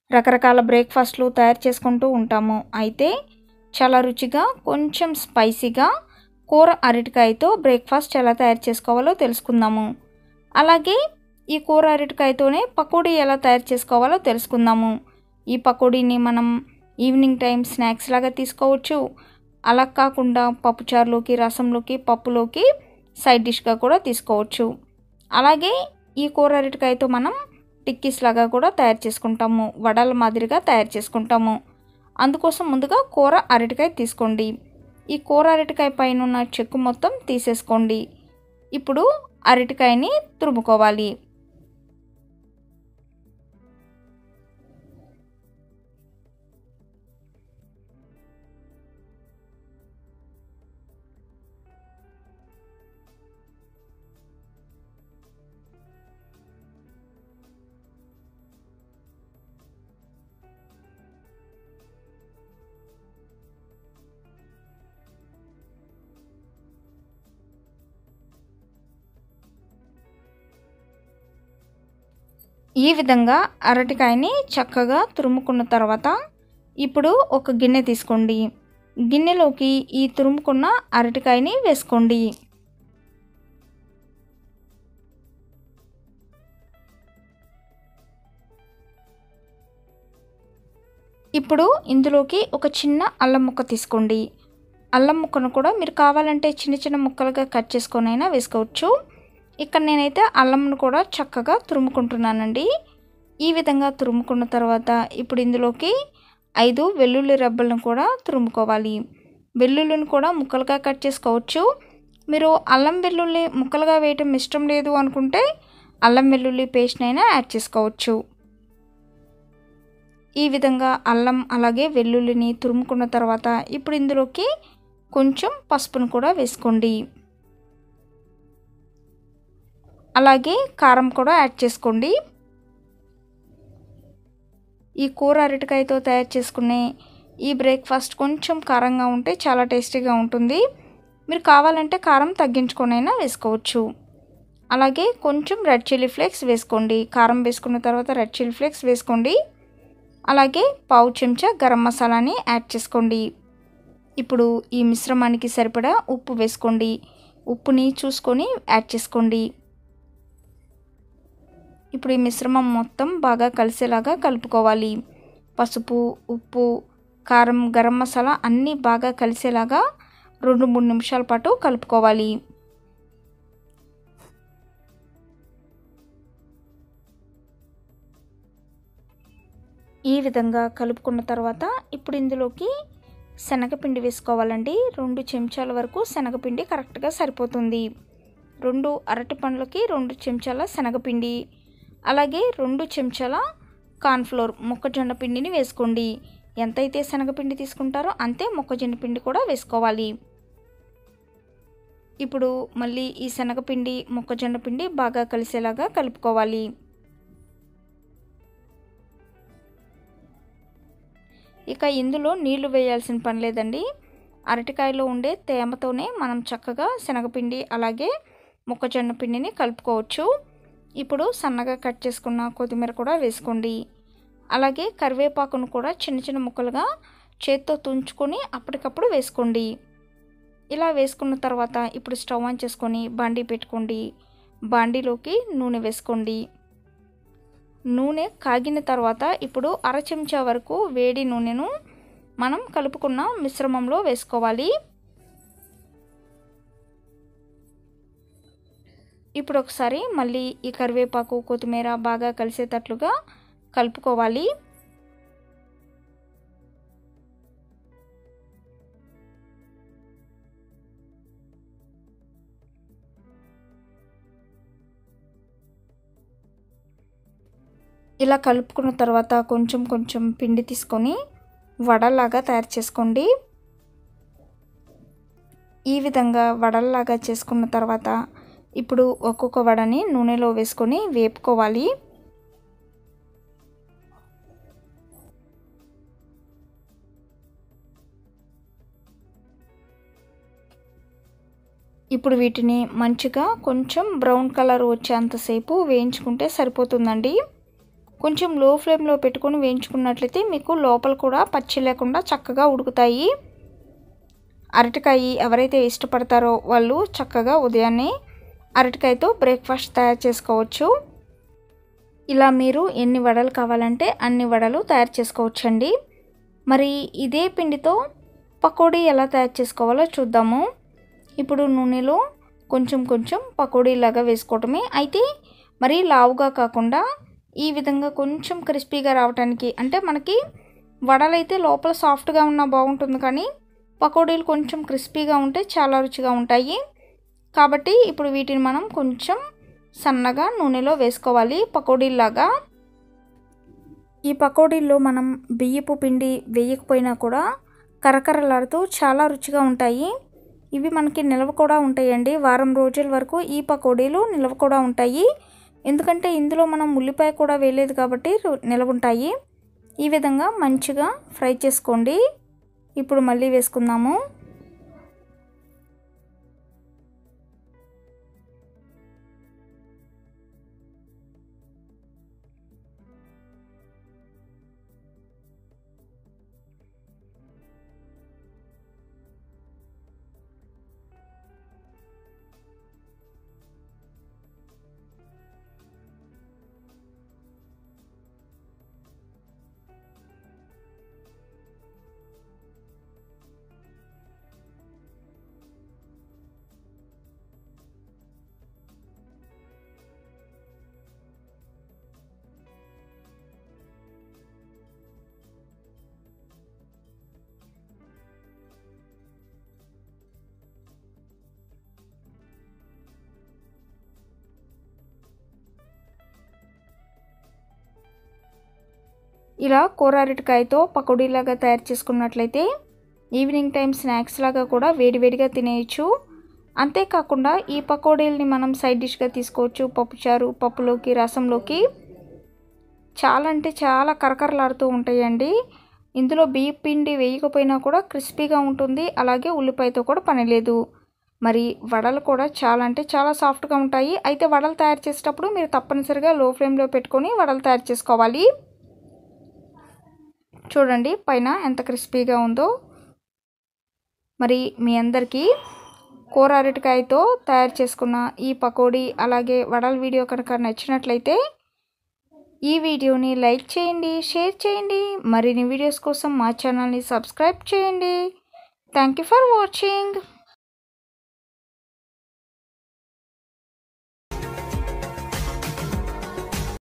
రకరకాల బ్రేక్ఫాస్ట్లు తయారు చేసుకుంటూ ఉంటాము అయితే చాలా రుచిగా కొంచెం స్పైసీగా కూర అరటికాయతో బ్రేక్ఫాస్ట్ ఎలా తయారు చేసుకోవాలో తెలుసుకుందాము అలాగే ఈ కూర అరటికాయతోనే పకోడీ ఎలా తయారు చేసుకోవాలో తెలుసుకుందాము ఈ పకోడీని మనం ఈవినింగ్ టైం స్నాక్స్ లాగా తీసుకోవచ్చు అలా కాకుండా పప్పుచారులోకి రసంలోకి పప్పులోకి సైడ్ డిష్గా కూడా తీసుకోవచ్చు అలాగే ఈ కూర అరటికాయతో మనం టిక్కీస్ లాగా కూడా తయారు చేసుకుంటాము వడల మాదిరిగా తయారు చేసుకుంటాము అందుకోసం ముందుగా కూర అరటికాయ తీసుకోండి ఈ కూర అరటికాయ పైన ఉన్న చెక్కు మొత్తం తీసేసుకోండి ఇప్పుడు అరటికాయని తురుముకోవాలి ఈ విధంగా అరటికాయని చక్కగా తురుముకున్న తర్వాత ఇప్పుడు ఒక గిన్నె తీసుకోండి గిన్నెలోకి ఈ తురుముకున్న అరటికాయని వేసుకోండి ఇప్పుడు ఇందులోకి ఒక చిన్న అల్లం ముక్క తీసుకోండి అల్లం ముక్కను కూడా మీరు కావాలంటే చిన్న చిన్న ముక్కలుగా కట్ చేసుకొని అయినా వేసుకోవచ్చు ఇక్కడ నేనైతే అల్లంను కూడా చక్కగా తురుముకుంటున్నానండి ఈ విధంగా తురుముకున్న తర్వాత ఇప్పుడు ఇందులోకి ఐదు వెల్లుల్లి రెబ్బలను కూడా తురుముకోవాలి వెల్లుల్లిని కూడా ముక్కలుగా కట్ చేసుకోవచ్చు మీరు అల్లం వెల్లుల్లి ముక్కలుగా వేయటం ఇష్టం లేదు అనుకుంటే అల్లం వెల్లుల్లి పేస్ట్ని అయినా యాడ్ చేసుకోవచ్చు ఈ విధంగా అల్లం అలాగే వెల్లుల్లిని తురుముకున్న తర్వాత ఇప్పుడు ఇందులోకి కొంచెం పసుపును కూడా వేసుకోండి అలాగే కారం కూడా యాడ్ చేసుకోండి ఈ కూర అరటికాయతో తయారు చేసుకునే ఈ బ్రేక్ఫాస్ట్ కొంచెం కారంగా ఉంటే చాలా టేస్టీగా ఉంటుంది మీరు కావాలంటే కారం తగ్గించుకొనైనా వేసుకోవచ్చు అలాగే కొంచెం రెడ్ చిల్లీ ఫ్లేక్స్ వేసుకోండి కారం వేసుకున్న తర్వాత రెడ్ చిల్లీ ఫ్లేక్స్ వేసుకోండి అలాగే పావు చెంచా గరం మసాలాని యాడ్ చేసుకోండి ఇప్పుడు ఈ మిశ్రమానికి సరిపడా ఉప్పు వేసుకోండి ఉప్పుని చూసుకొని యాడ్ చేసుకోండి ఇప్పుడు ఈ మిశ్రమం మొత్తం బాగా కలిసేలాగా కలుపుకోవాలి పసుపు ఉప్పు కారం గరం మసాలా అన్నీ బాగా కలిసేలాగా రెండు మూడు నిమిషాల పాటు కలుపుకోవాలి ఈ విధంగా కలుపుకున్న తర్వాత ఇప్పుడు ఇందులోకి శనగపిండి వేసుకోవాలండి రెండు చెంచాల వరకు శనగపిండి కరెక్ట్గా సరిపోతుంది రెండు అరటి పండ్లకి రెండు చెంచాల శనగపిండి అలాగే రెండు చెంచాల కార్న్ఫ్లోర్ మొక్కజొన్న పిండిని వేసుకోండి ఎంతైతే శనగపిండి తీసుకుంటారో అంతే మొక్కజొన్న పిండి కూడా వేసుకోవాలి ఇప్పుడు మళ్ళీ ఈ శనగపిండి మొక్కజొన్న పిండి బాగా కలిసేలాగా కలుపుకోవాలి ఇక ఇందులో నీళ్లు వేయాల్సిన పని లేదండి అరటికాయలో ఉండే తేమతోనే మనం చక్కగా శనగపిండి అలాగే మొక్కజొన్న పిండిని కలుపుకోవచ్చు ఇప్పుడు సన్నగా కట్ చేసుకున్న కొత్తిమీర కూడా వేసుకోండి అలాగే కరివేపాకును కూడా చిన్న చిన్న ముక్కలుగా చేత్తో తుంచుకొని అప్పటికప్పుడు వేసుకోండి ఇలా వేసుకున్న తర్వాత ఇప్పుడు స్టవ్ ఆన్ చేసుకొని బాండీ పెట్టుకోండి బాండీలోకి నూనె వేసుకోండి నూనె కాగిన తర్వాత ఇప్పుడు అర చెంచా వరకు వేడి నూనెను మనం కలుపుకున్న మిశ్రమంలో వేసుకోవాలి ఇప్పుడు ఒకసారి మళ్ళీ ఈ కరివేపాకు కొత్తిమీర బాగా కలిసేటట్లుగా కలుపుకోవాలి ఇలా కలుపుకున్న తర్వాత కొంచెం కొంచెం పిండి తీసుకొని వడలాగా తయారు చేసుకోండి ఈ విధంగా వడల్లాగా చేసుకున్న తర్వాత ఇప్పుడు ఒక్కొక్క వడని నూనెలో వేసుకొని వేపుకోవాలి ఇప్పుడు వీటిని మంచిగా కొంచెం బ్రౌన్ కలర్ వచ్చేంతసేపు వేయించుకుంటే సరిపోతుందండి కొంచెం లో ఫ్లేమ్లో పెట్టుకొని వేయించుకున్నట్లయితే మీకు లోపల కూడా పచ్చి లేకుండా చక్కగా ఉడుకుతాయి అరటికాయ ఎవరైతే ఇష్టపడతారో వాళ్ళు చక్కగా ఉదయాన్నే అరటికాయతో బ్రేక్ఫాస్ట్ తయారు చేసుకోవచ్చు ఇలా మీరు ఎన్ని వడలు కావాలంటే అన్ని వడలు తయారు చేసుకోవచ్చండి మరి ఇదే పిండితో పకోడీ ఎలా తయారు చేసుకోవాలో చూద్దాము ఇప్పుడు నూనెలో కొంచెం కొంచెం పకోడీలాగా వేసుకోవటమే అయితే మరీ లావుగా కాకుండా ఈ విధంగా కొంచెం క్రిస్పీగా రావడానికి అంటే మనకి వడలైతే లోపల సాఫ్ట్గా ఉన్నా బాగుంటుంది కానీ పకోడీలు కొంచెం క్రిస్పీగా ఉంటే చాలా రుచిగా ఉంటాయి కాబట్టి ఇప్పుడు వీటిని మనం కొంచెం సన్నగా నూనెలో వేసుకోవాలి పకోడీలాగా ఈ పకోడీల్లో మనం బియ్యపు పిండి వేయకపోయినా కూడా కరకరలాడుతూ చాలా రుచిగా ఉంటాయి ఇవి మనకి నిల్వ కూడా ఉంటాయండి వారం రోజుల వరకు ఈ పకోడీలు నిల్వ కూడా ఉంటాయి ఎందుకంటే ఇందులో మనం ఉల్లిపాయ కూడా వేయలేదు కాబట్టి నిల్వ ఉంటాయి ఈ విధంగా మంచిగా ఫ్రై చేసుకోండి ఇప్పుడు మళ్ళీ వేసుకుందాము ఇలా కూర అరటికాయతో పకోడీలాగా తయారు చేసుకున్నట్లయితే ఈవినింగ్ టైం స్నాక్స్ లాగా కూడా వేడివేడిగా తినేయచ్చు అంతేకాకుండా ఈ పకోడీలని మనం సైడ్ డిష్గా తీసుకోవచ్చు పప్పుచారు పప్పులోకి రసంలోకి చాలా అంటే చాలా కరకరలాడుతూ ఉంటాయండి ఇందులో బియ్య పిండి వేయకపోయినా కూడా క్రిస్పీగా ఉంటుంది అలాగే ఉల్లిపాయతో కూడా పని లేదు మరి వడలు కూడా చాలా అంటే చాలా సాఫ్ట్గా ఉంటాయి అయితే వడలు తయారు చేసేటప్పుడు మీరు తప్పనిసరిగా లో ఫ్లేమ్లో పెట్టుకొని వడలు తయారు చేసుకోవాలి చూడండి పైన ఎంత క్రిస్పీగా ఉందో మరి మీ అందరికీ కూర అరటికాయతో తయారు చేసుకున్న ఈ పకోడీ అలాగే వడల వీడియో కనుక నచ్చినట్లయితే ఈ వీడియోని లైక్ చేయండి షేర్ చేయండి మరిన్ని వీడియోస్ కోసం మా ఛానల్ని సబ్స్క్రైబ్ చేయండి థ్యాంక్ యూ ఫర్ వాచింగ్